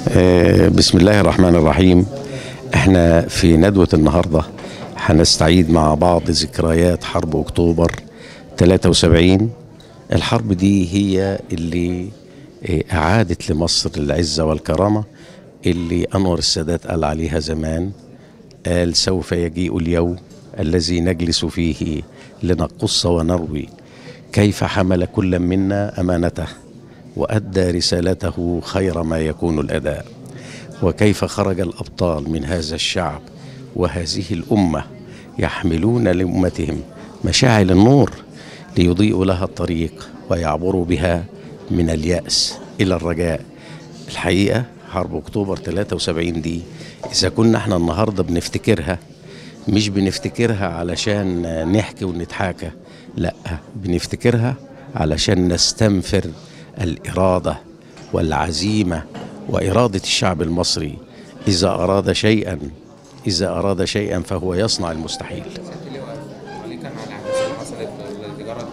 آه، بسم الله الرحمن الرحيم احنا في ندوة النهاردة هنستعيد مع بعض ذكريات حرب اكتوبر 73 الحرب دي هي اللي آه، اعادت لمصر العزة والكرامة اللي انور السادات قال عليها زمان قال سوف يجيء اليوم الذي نجلس فيه لنقص ونروي كيف حمل كل منا امانته وادى رسالته خير ما يكون الاداء وكيف خرج الابطال من هذا الشعب وهذه الامه يحملون لامتهم مشاعل النور ليضيئوا لها الطريق ويعبروا بها من الياس الى الرجاء الحقيقه حرب اكتوبر 73 دي اذا كنا احنا النهارده بنفتكرها مش بنفتكرها علشان نحكي ونتحاكى لا بنفتكرها علشان نستنفر الإرادة والعزيمة وإرادة الشعب المصري إذا أراد شيئا إذا أراد شيئا فهو يصنع المستحيل تعليقا على الاحداث اللي حصلت اللي جرت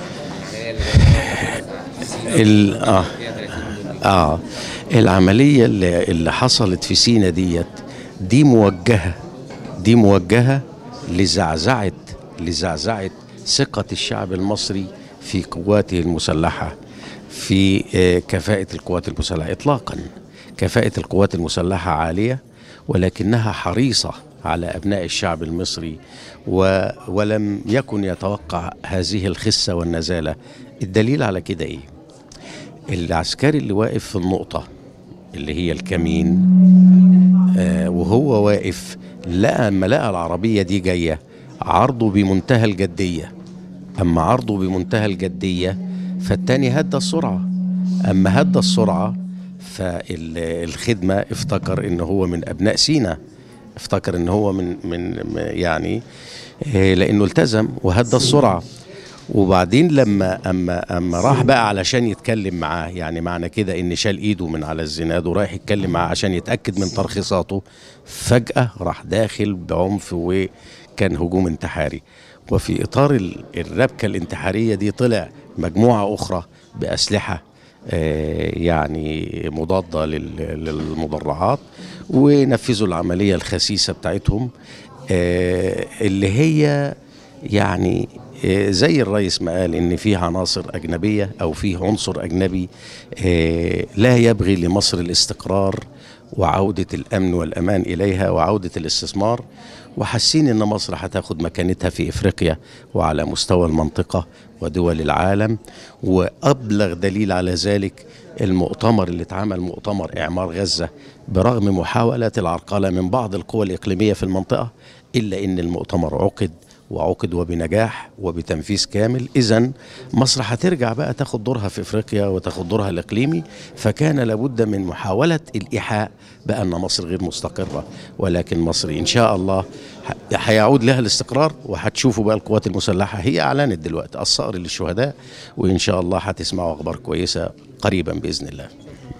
العمليه ال... آه. فيها 30 جندي آه العملية اللي, اللي حصلت في سينا ديت دي موجهة دي موجهة لزعزعة لزعزعة ثقة الشعب المصري في قواته المسلحة في آه، كفاءة القوات المسلحة إطلاقا كفاءة القوات المسلحة عالية ولكنها حريصة على أبناء الشعب المصري و ولم يكن يتوقع هذه الخسة والنزالة الدليل على كده إيه العسكري اللي واقف في النقطة اللي هي الكمين آه وهو واقف لقى اما لقى العربية دي جاية عرضه بمنتهى الجدية أما عرضه بمنتهى الجدية فالتاني هدى السرعة أما هدى السرعة فالخدمة افتكر إن هو من أبناء سينا افتكر إن هو من من من- يعني آه، لأنه التزم وهدى السرعة وبعدين لما اما اما راح بقى علشان يتكلم معاه يعني معنى كده ان شال ايده من على الزناد ورايح يتكلم معاه عشان يتاكد من ترخيصاته فجاه راح داخل بعنف وكان هجوم انتحاري وفي اطار ال- الربكه الانتحاريه دي طلع مجموعه اخرى باسلحه آه، يعني مضاده لل- للمدرعات ونفذوا العمليه الخسيسه بتاعتهم آه، اللي هي يعني آه، زي الرئيس ما قال ان في عناصر اجنبيه او في عنصر اجنبي آه، لا يبغي لمصر الاستقرار وعوده الامن والامان اليها وعوده الاستثمار وحاسين ان مصر هتاخد مكانتها في افريقيا وعلى مستوى المنطقه ودول العالم وابلغ دليل على ذلك المؤتمر اللي اتعمل مؤتمر اعمار غزه برغم محاولات العرقله من بعض القوى الاقليميه في المنطقه الا ان المؤتمر عقد وعقد وبنجاح وبتنفيذ كامل اذا مصر هترجع بقى تاخد دورها في افريقيا وتاخد دورها الاقليمي فكان لابد من محاوله الايحاء بان مصر غير مستقره ولكن مصر ان شاء الله ه- هيعود لها الاستقرار وهتشوفوا بقى القوات المسلحه هي اعلنت دلوقتي الصقر للشهداء وان شاء الله هتسمعوا اخبار كويسه قريبا باذن الله